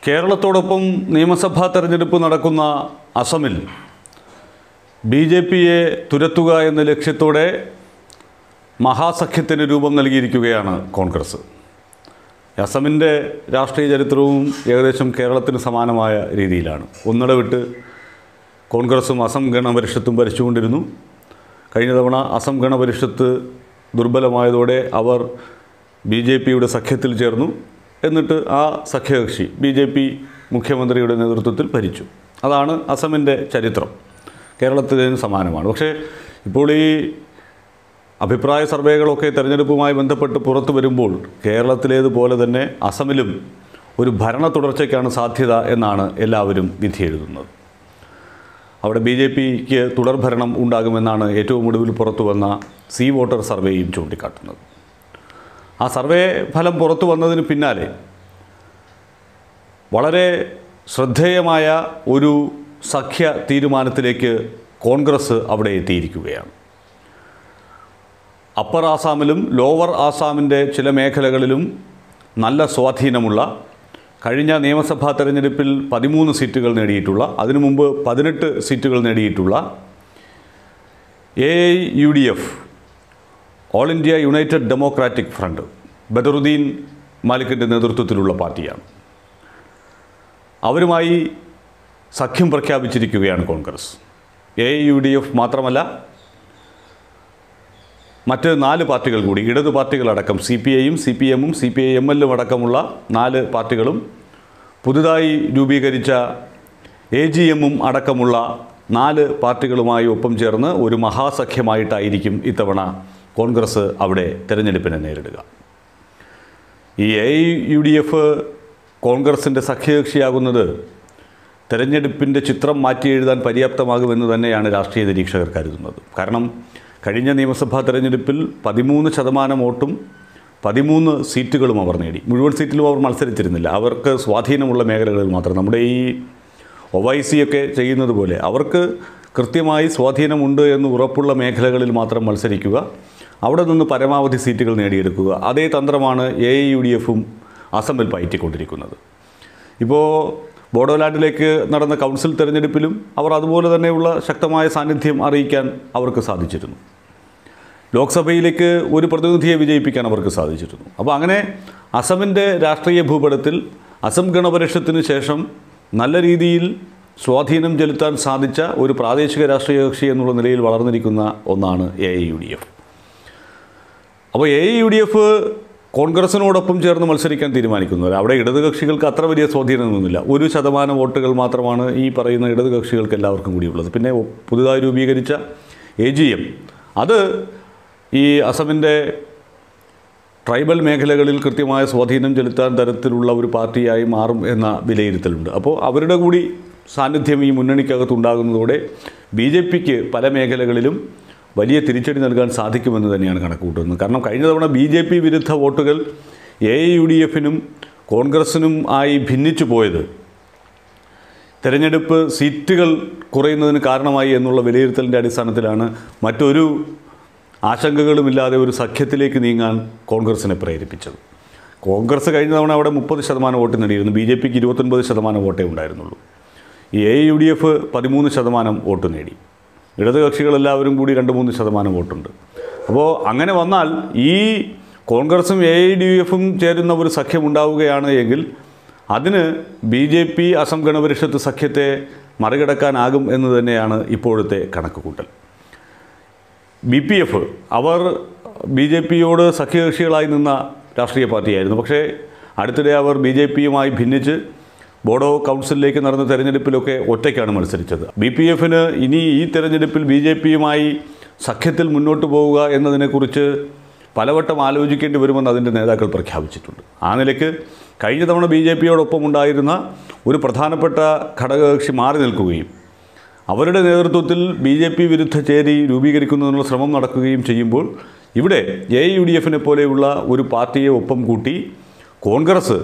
കേരളത്തോടൊപ്പം നിയമസഭാ തെരഞ്ഞെടുപ്പ് നടക്കുന്ന അസമിൽ ബി ജെ പിയെ തുരത്തുക എന്ന ലക്ഷ്യത്തോടെ മഹാസഖ്യത്തിന് രൂപം നൽകിയിരിക്കുകയാണ് കോൺഗ്രസ് അസമിൻ്റെ രാഷ്ട്രീയ ചരിത്രവും ഏകദേശം കേരളത്തിന് സമാനമായ രീതിയിലാണ് ഒന്നിടവിട്ട് കോൺഗ്രസും അസം ഗണപരിഷത്തും ഭരിച്ചുകൊണ്ടിരുന്നു കഴിഞ്ഞ തവണ അസം ഗണപരിഷത്ത് ദുർബലമായതോടെ അവർ ബി ജെ പിയുടെ സഖ്യത്തിൽ ചേർന്നു എന്നിട്ട് ആ സഖ്യകക്ഷി ബി ജെ പി മുഖ്യമന്ത്രിയുടെ നേതൃത്വത്തിൽ ഭരിച്ചു അതാണ് അസമിൻ്റെ ചരിത്രം കേരളത്തിന് സമാനമാണ് പക്ഷേ ഇപ്പോൾ ഈ അഭിപ്രായ സർവേകളൊക്കെ തെരഞ്ഞെടുപ്പുമായി ബന്ധപ്പെട്ട് പുറത്തു വരുമ്പോൾ കേരളത്തിലേതുപോലെ തന്നെ അസമിലും ഒരു ഭരണ തുടർച്ചയ്ക്കാണ് സാധ്യത എന്നാണ് എല്ലാവരും വിധി എഴുതുന്നത് അവിടെ ബി ജെ പിക്ക് തുടർഭരണം ഉണ്ടാകുമെന്നാണ് ഏറ്റവും ഒടുവിൽ പുറത്തു വന്ന സി വോട്ടർ സർവേയും ചൂണ്ടിക്കാട്ടുന്നത് ആ സർവേ ഫലം പുറത്തു വന്നതിന് പിന്നാലെ വളരെ ശ്രദ്ധേയമായ ഒരു സഖ്യ തീരുമാനത്തിലേക്ക് കോൺഗ്രസ് അവിടെ എത്തിയിരിക്കുകയാണ് അപ്പർ ആസാമിലും ലോവർ ആസാമിൻ്റെ ചില മേഖലകളിലും നല്ല സ്വാധീനമുള്ള കഴിഞ്ഞ നിയമസഭാ തെരഞ്ഞെടുപ്പിൽ പതിമൂന്ന് സീറ്റുകൾ നേടിയിട്ടുള്ള അതിനു മുമ്പ് പതിനെട്ട് സീറ്റുകൾ നേടിയിട്ടുള്ള A U D F all India united democratic front Badruddin മാലിക്കിൻ്റെ നേതൃത്വത്തിലുള്ള പാർട്ടിയാണ് അവരുമായി സഖ്യം പ്രഖ്യാപിച്ചിരിക്കുകയാണ് Congress A U D F മാത്രമല്ല മറ്റ് നാല് പാർട്ടികൾ കൂടി ഇടതു പാർട്ടികളടക്കം സി പി ഐയും സി പി എമ്മും സി പി ഐ എം എല്ലും അടക്കമുള്ള നാല് പാർട്ടികളും പുതുതായി രൂപീകരിച്ച എ ജി എമ്മും അടക്കമുള്ള നാല് പാർട്ടികളുമായി ഒപ്പം ചേർന്ന് ഒരു മഹാസഖ്യമായിട്ടായിരിക്കും ഇത്തവണ കോൺഗ്രസ് അവിടെ തിരഞ്ഞെടുപ്പിനെ നേരിടുക ഈ എ യു ഡി എഫ് കോൺഗ്രസിൻ്റെ സഖ്യകക്ഷിയാകുന്നത് തെരഞ്ഞെടുപ്പിൻ്റെ ചിത്രം മാറ്റി എഴുതാൻ പര്യാപ്തമാകുമെന്ന് തന്നെയാണ് രാഷ്ട്രീയ നിരീക്ഷകർ കരുതുന്നത് കാരണം കഴിഞ്ഞ നിയമസഭാ തെരഞ്ഞെടുപ്പിൽ പതിമൂന്ന് ശതമാനം വോട്ടും പതിമൂന്ന് സീറ്റുകളും അവർ നേടി മുഴുവൻ സീറ്റിലും അവർ മത്സരിച്ചിരുന്നില്ല അവർക്ക് സ്വാധീനമുള്ള മേഖലകളിൽ മാത്രം നമ്മുടെ ഈ ഒവൈസി ഒക്കെ ചെയ്യുന്നത് പോലെ അവർക്ക് കൃത്യമായി സ്വാധീനമുണ്ട് എന്ന് ഉറപ്പുള്ള മേഖലകളിൽ മാത്രം മത്സരിക്കുക അവിടെ നിന്ന് പരമാവധി സീറ്റുകൾ നേടിയെടുക്കുക അതേ തന്ത്രമാണ് എ യു ഡി എഫും അസമിൽ പയറ്റിക്കൊണ്ടിരിക്കുന്നത് ഇപ്പോൾ ബോഡോലാൻഡിലേക്ക് നടന്ന കൗൺസിൽ തെരഞ്ഞെടുപ്പിലും അവർ അതുപോലെ തന്നെയുള്ള ശക്തമായ സാന്നിധ്യം അറിയിക്കാൻ അവർക്ക് സാധിച്ചിരുന്നു ലോക്സഭയിലേക്ക് ഒരു പ്രതിനിധിയെ വിജയിപ്പിക്കാൻ അവർക്ക് സാധിച്ചിരുന്നു അപ്പോൾ അങ്ങനെ അസമിൻ്റെ രാഷ്ട്രീയ ഭൂപടത്തിൽ അസം ഗണപരിഷത്തിന് ശേഷം നല്ല രീതിയിൽ സ്വാധീനം ചെലുത്താൻ സാധിച്ച ഒരു പ്രാദേശിക രാഷ്ട്രീയ കക്ഷി എന്നുള്ള നിലയിൽ വളർന്നിരിക്കുന്ന ഒന്നാണ് എ യു ഡി എഫ് അപ്പോൾ എ യു ഡി എഫ് കോൺഗ്രസിനോടൊപ്പം ചേർന്ന് മത്സരിക്കാൻ തീരുമാനിക്കുന്നത് അവിടെ ഇടത് കക്ഷികൾക്ക് അത്ര വലിയ സ്വാധീനമൊന്നുമില്ല ഒരു ശതമാനം വോട്ടുകൾ മാത്രമാണ് ഈ പറയുന്ന ഇടത് കക്ഷികൾക്ക് എല്ലാവർക്കും കൂടിയുള്ളത് പിന്നെ പുതുതായി രൂപീകരിച്ച എ ജി എം അത് ഈ അസമിൻ്റെ ട്രൈബൽ മേഖലകളിൽ കൃത്യമായ സ്വാധീനം ചെലുത്താൻ തരത്തിലുള്ള ഒരു പാർട്ടിയായി മാറും എന്ന വിലയിരുത്തലുണ്ട് അപ്പോൾ അവരുടെ കൂടി സാന്നിധ്യം ഈ മുന്നണിക്കകത്തുണ്ടാകുന്നതോടെ ബി ജെ പിക്ക് പല മേഖലകളിലും വലിയ തിരിച്ചടി നൽകാൻ സാധിക്കുമെന്ന് തന്നെയാണ് കണക്കുകൂട്ടുന്നത് കാരണം കഴിഞ്ഞ തവണ ബി ജെ പി വിരുദ്ധ വോട്ടുകൾ എ യു ഡി എഫിനും കോൺഗ്രസിനും ആയി ഭിന്നിച്ചു പോയത് തെരഞ്ഞെടുപ്പ് സീറ്റുകൾ കുറയുന്നതിന് കാരണമായി എന്നുള്ള വിലയിരുത്തലിൻ്റെ അടിസ്ഥാനത്തിലാണ് മറ്റൊരു ആശങ്കകളുമില്ലാതെ ഒരു സഖ്യത്തിലേക്ക് നീങ്ങാൻ കോൺഗ്രസിനെ പ്രേരിപ്പിച്ചത് കോൺഗ്രസ് കഴിഞ്ഞ തവണ അവിടെ മുപ്പത് ശതമാനം വോട്ട് നേടിയിരുന്നു ബി ജെ പിക്ക് ഇരുപത്തൊൻപത് ശതമാനം വോട്ടേ ഉണ്ടായിരുന്നുള്ളൂ ഈ എ യു ഡി എഫ് പതിമൂന്ന് ശതമാനം വോട്ട് നേടി ഇടത് കക്ഷികളെല്ലാവരും കൂടി രണ്ട് മൂന്ന് ശതമാനം വോട്ടുണ്ട് അപ്പോൾ അങ്ങനെ വന്നാൽ ഈ കോൺഗ്രസും എ ഐ ഡി എഫും ചേരുന്ന ഒരു സഖ്യം ഉണ്ടാവുകയാണ് എങ്കിൽ അതിന് B J P Assam Gana Parishad സഖ്യത്തെ മറികടക്കാനാകും എന്ന് തന്നെയാണ് ഇപ്പോഴത്തെ കണക്കുകൂട്ടൽ ബി പി എഫ് അവർ ബി ജെ പിയോട് സഖ്യകക്ഷികളായി നിന്ന രാഷ്ട്രീയ പാർട്ടിയായിരുന്നു പക്ഷേ അടുത്തിടെ അവർ ബി ജെ പിയുമായി ഭിന്നിച്ച് ബോഡോ കൗൺസിലിലേക്ക് നടന്ന തെരഞ്ഞെടുപ്പിലൊക്കെ ഒറ്റയ്ക്കാണ് മത്സരിച്ചത് ബി പി എഫിന് ഇനി ഈ തെരഞ്ഞെടുപ്പിൽ ബി ജെ പിയുമായി സഖ്യത്തിൽ മുന്നോട്ട് പോവുക എന്നതിനെക്കുറിച്ച് പലവട്ടം ആലോചിക്കേണ്ടി വരുമെന്ന് അതിൻ്റെ നേതാക്കൾ പ്രഖ്യാപിച്ചിട്ടുണ്ട് ആ നിലയ്ക്ക് കഴിഞ്ഞ തവണ ബി ജെ പിയോടൊപ്പം ഉണ്ടായിരുന്ന ഒരു പ്രധാനപ്പെട്ട ഘടകകക്ഷി മാറി നിൽക്കുകയും അവരുടെ നേതൃത്വത്തിൽ ബി ജെ പി വിരുദ്ധ ചേരി രൂപീകരിക്കുന്നതിനുള്ള ശ്രമം നടക്കുകയും ചെയ്യുമ്പോൾ ഇവിടെ എ യു ഡി എഫിനെ പോലെയുള്ള ഒരു പാർട്ടിയെ ഒപ്പം കൂട്ടി കോൺഗ്രസ്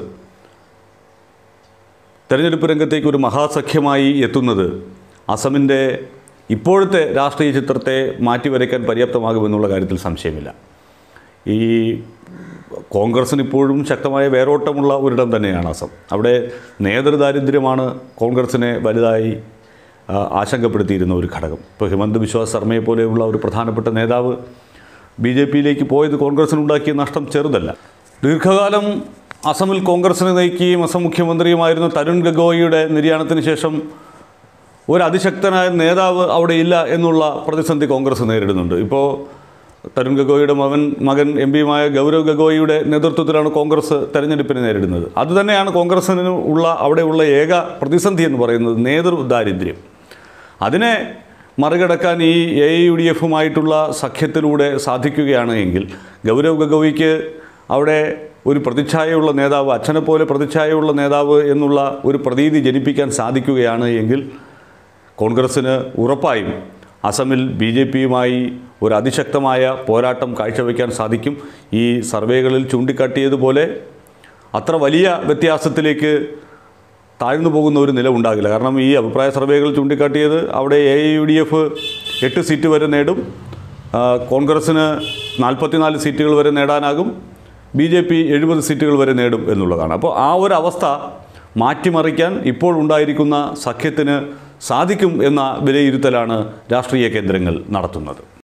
തെരഞ്ഞെടുപ്പ് രംഗത്തേക്ക് ഒരു മഹാസഖ്യമായി എത്തുന്നത് അസമിൻ്റെ ഇപ്പോഴത്തെ രാഷ്ട്രീയ ചിത്രത്തെ മാറ്റിവരയ്ക്കാൻ പര്യാപ്തമാകുമെന്നുള്ള കാര്യത്തിൽ സംശയമില്ല ഈ കോൺഗ്രസ്സിന് ഇപ്പോഴും ശക്തമായ വേരോട്ടമുള്ള ഒരിടം തന്നെയാണ് അസം അവിടെ നേതൃദാരിദ്ര്യമാണ് കോൺഗ്രസ്സിനെ വലുതായി ആ, ആശങ്കപ്പെടുത്തിയിരുന്ന ഒരു ഘടകം ഇപ്പോൾ ഹിമന്ത് ബിശ്വ ശർമ്മയെ പോലെയുള്ള ഒരു പ്രധാനപ്പെട്ട നേതാവ് ബി ജെ പിയിലേക്ക് പോയത് കോൺഗ്രസ്സിനുണ്ടാക്കിയ നഷ്ടം ചെറുതല്ല ദീർഘകാലം അസമിൽ കോൺഗ്രസ്സിനെ നയിക്കുകയും അസം മുഖ്യമന്ത്രിയുമായിരുന്ന തരുൺ ഗഗോയിയുടെ നിര്യാണത്തിന് ശേഷം ഒരു അതിശക്തനായ നേതാവ് അവിടെ ഇല്ല എന്നുള്ള പ്രതിസന്ധി കോൺഗ്രസ് നേരിടുന്നുണ്ട് ഇപ്പോൾ തരുൺ ഗഗോയിയുടെ മകൻ മകൻ എം പിയുമായ ഗൗരവ് ഗഗോയിയുടെ നേതൃത്വത്തിലാണ് കോൺഗ്രസ് തെരഞ്ഞെടുപ്പിനെ നേരിടുന്നത് അതുതന്നെയാണ് കോൺഗ്രസ്സിന് ഉള്ള അവിടെയുള്ള ഏക പ്രതിസന്ധി എന്ന് പറയുന്നത് നേതൃദാരിദ്ര്യം അതിനെ മറികടക്കാൻ ഈ എ യു ഡി എഫുമായിട്ടുള്ള സഖ്യത്തിലൂടെ സാധിക്കുകയാണ് എങ്കിൽ ഗൗരവ് ഗഗോയിക്ക് അവിടെ ഒരു പ്രതിച്ഛായയുള്ള നേതാവ് അച്ഛനെ പോലെ പ്രതിച്ഛായയുള്ള നേതാവ് എന്നുള്ള ഒരു പ്രതീതി ജനിപ്പിക്കാൻ സാധിക്കുകയാണ് എങ്കിൽ കോൺഗ്രസ്സിന് ഉറപ്പായും അസമിൽ ബി ജെ പിയുമായി ഒരു അതിശക്തമായ പോരാട്ടം കാഴ്ചവെക്കാൻ സാധിക്കും ഈ സർവേകളിൽ ചൂണ്ടിക്കാട്ടിയതുപോലെ അത്ര വലിയ വ്യത്യാസത്തിലേക്ക് താഴ്ന്നു പോകുന്ന ഒരു നില ഉണ്ടാകില്ല കാരണം ഈ അഭിപ്രായ സർവേകൾ ചൂണ്ടിക്കാട്ടിയത് അവിടെ എ യു ഡി എഫ് എട്ട് സീറ്റ് വരെ നേടും ആ, കോൺഗ്രസ്സിന് നാൽപ്പത്തിനാല് സീറ്റുകൾ വരെ നേടാനാകും ബി ജെ പി എഴുപത് സീറ്റുകൾ വരെ നേടും എന്നുള്ളതാണ് അപ്പോൾ ആ ഒരു അവസ്ഥ മാറ്റിമറിക്കാൻ ഇപ്പോൾ ഉണ്ടായിരിക്കുന്ന സഖ്യത്തിന് സാധിക്കും എന്ന വിലയിരുത്തലാണ് രാഷ്ട്രീയ കേന്ദ്രങ്ങൾ നടത്തുന്നത്